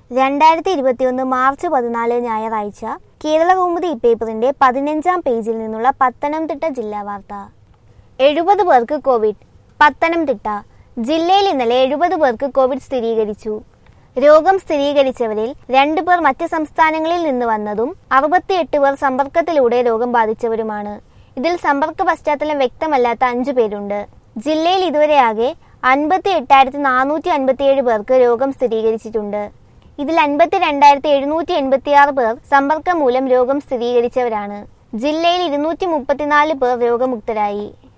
രണ്ടായിരത്തി ഇരുപത്തിയൊന്ന് മാർച്ച് പതിനാല് ഞായറാഴ്ച കേരളകൗമുദി പേപ്പറിന്റെ പതിനഞ്ചാം പേജിൽ നിന്നുള്ള പത്തനംതിട്ട ജില്ലാ വാർത്ത എഴുപത് പേർക്ക് കോവിഡ് പത്തനംതിട്ട ജില്ലയിൽ ഇന്നലെ എഴുപത് പേർക്ക് കോവിഡ് സ്ഥിരീകരിച്ചു രോഗം സ്ഥിരീകരിച്ചവരിൽ രണ്ടു പേർ മറ്റ് സംസ്ഥാനങ്ങളിൽ നിന്ന് വന്നതും അറുപത്തിയെട്ട് പേർ സമ്പർക്കത്തിലൂടെ രോഗം ബാധിച്ചവരുമാണ് ഇതിൽ സമ്പർക്ക പശ്ചാത്തലം വ്യക്തമല്ലാത്ത അഞ്ചു പേരുണ്ട് ജില്ലയിൽ ഇതുവരെയാകെ അൻപത്തി എട്ടായിരത്തി നാനൂറ്റി അൻപത്തിയേഴ് പേർക്ക് രോഗം സ്ഥിരീകരിച്ചിട്ടുണ്ട് ഇതിൽ അൻപത്തി രണ്ടായിരത്തി എഴുന്നൂറ്റി എൺപത്തിയാറ് പേർ സമ്പർക്കം മൂലം രോഗം സ്ഥിരീകരിച്ചവരാണ് ജില്ലയിൽ ഇരുന്നൂറ്റി മുപ്പത്തിനാല് പേർ രോഗമുക്തരായി